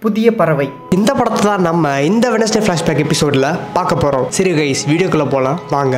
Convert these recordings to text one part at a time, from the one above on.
புதிய பறவை இந்த படத்தை தான் நம்ம இந்த வெனஸ்டே ஃப்ளாஷ்பேக் எபிசோடில் பார்க்க போகிறோம் சரி கைஸ் வீடியோக்குள்ளே போகலாம் வாங்க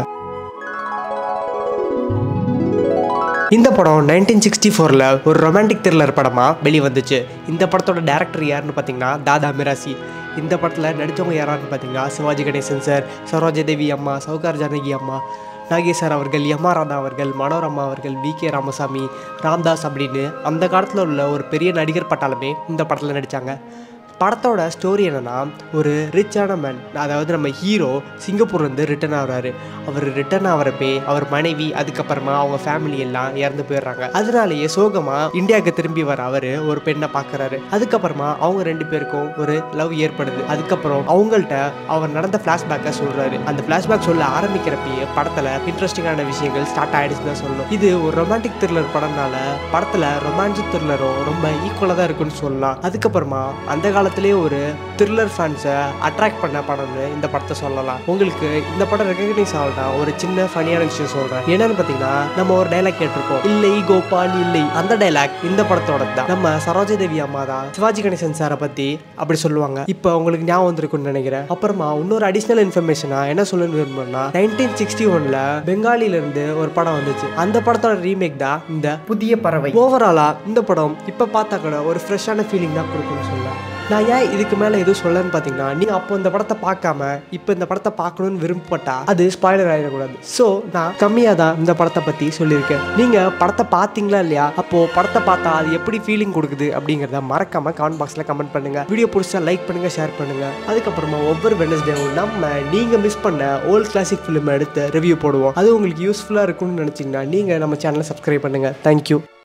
இந்த படம் நைன்டீன் சிக்ஸ்டி ஃபோரில் ஒரு ரொமான்டிக் த்ரில்லர் படமாக வெளிவந்துச்சு இந்த படத்தோட டேரக்டர் யாருன்னு பார்த்தீங்கன்னா தாதா மிராசி இந்த படத்தில் நடித்தவங்க யாரான்னு பார்த்தீங்கன்னா சிவாஜி கணேசன் சார் சரோஜா தேவி அம்மா சௌகார் ஜானகி அம்மா நாகேஸ்வர் அவர்கள் எம் ஆர் ராதா அவர்கள் மனோரமா அவர்கள் வி கே ராமசாமி ராம்தாஸ் அப்படின்னு அந்த காலத்தில் உள்ள ஒரு பெரிய நடிகர் பட்டாளமே இந்த படத்தில் நடித்தாங்க படத்தோட ஸ்டோரி என்னன்னா ஒரு ரிச்சான மேன் அதாவது நம்ம ஹீரோ சிங்கப்பூர்லேருந்து ரிட்டர்ன் ஆகுறாரு அவர் ரிட்டர்ன் ஆகிறப்பே அவர் மனைவி அதுக்கப்புறமா அவங்க ஃபேமிலி எல்லாம் இறந்து போயிடுறாங்க அதனாலேயே சோகமா இந்தியாவுக்கு திரும்பி வர அவர் ஒரு பெண்ணை பார்க்குறாரு அதுக்கப்புறமா அவங்க ரெண்டு பேருக்கும் ஒரு லவ் ஏற்படுது அதுக்கப்புறம் அவங்கள்ட்ட அவர் நடந்த ஃப்ளாஷ்பேக்கை சொல்றாரு அந்த ஃப்ளாஷ்பேக் சொல்ல ஆரம்பிக்கிறப்பயே படத்தில் இன்ட்ரெஸ்டிங்கான விஷயங்கள் ஸ்டார்ட் ஆயிடுச்சுன்னு தான் சொல்லணும் இது ஒரு ரொமான்டிக் த்ரில்லர் படம்னால படத்தில் ரொமான்டிக் த்ரில்லரும் ரொம்ப ஈக்குவலாக தான் இருக்குன்னு சொல்லலாம் அதுக்கப்புறமா அந்த காலத்திலே ஒரு த்ரில்லர் ஃபேன்ஸை அட்ராக்ட் பண்ண படம்னு இந்த படத்தை சொல்லலாம் உங்களுக்கு இந்த படம் ரெகக்னைஸ் ஆகலனா ஒரு சின்ன ஃபனியான விஷயம் சொல்கிறேன் என்னன்னு பார்த்தீங்கன்னா நம்ம ஒரு டைலாக் கேட்டிருப்போம் இல்லை கோபால் இல்லை அந்த டைலாக் இந்த படத்தோட தான் நம்ம சரோஜா தேவி அம்மா தான் சிவாஜி கணேசன் சாரை பற்றி அப்படி சொல்லுவாங்க இப்போ உங்களுக்கு ஞாபகம் வந்திருக்கும்னு நினைக்கிறேன் அப்புறமா இன்னொரு அடிஷ்னல் இன்ஃபர்மேஷனா என்ன சொல்ல விரும்புறேன்னா நைன்டீன் சிக்ஸ்டி ஒன்ல பெங்காலில இருந்து ஒரு படம் வந்துச்சு அந்த படத்தோட ரீமேக் தான் இந்த புதிய பறவை ஓவராலா இந்த படம் இப்போ பார்த்தா கூட ஒரு ஃப்ரெஷ்ஷான ஃபீலிங் தான் கொடுக்கும்னு சொல்லலாம் நான் ஏன் இதுக்கு மேலே எதுவும் சொல்லன்னு பார்த்தீங்கன்னா நீங்கள் அப்போ இந்த படத்தை பார்க்காம இப்போ இந்த படத்தை பார்க்கணும்னு விருப்பப்பட்டா அது ஸ்பாய்லர் ஆகிடக்கூடாது ஸோ நான் கம்மியாக தான் இந்த படத்தை பற்றி சொல்லியிருக்கேன் நீங்கள் படத்தை பார்த்தீங்களா இல்லையா அப்போது படத்தை பார்த்தா அது எப்படி ஃபீலிங் கொடுக்குது அப்படிங்கிறத மறக்காம கமெண்ட் பாக்ஸில் கமெண்ட் பண்ணுங்க வீடியோ பிடிச்சா லைக் பண்ணுங்க ஷேர் பண்ணுங்க அதுக்கப்புறமா ஒவ்வொரு வெனஸ்டேவும் நம்ம நீங்கள் மிஸ் பண்ண ஓல்ட் கிளாசிக் ஃபிலிம் எடுத்து ரிவ்யூ போடுவோம் அது உங்களுக்கு யூஸ்ஃபுல்லாக இருக்கும்னு நினச்சிங்கன்னா நீங்கள் நம்ம சேனலை சப்ஸ்கிரைப் பண்ணுங்கள் தேங்க்யூ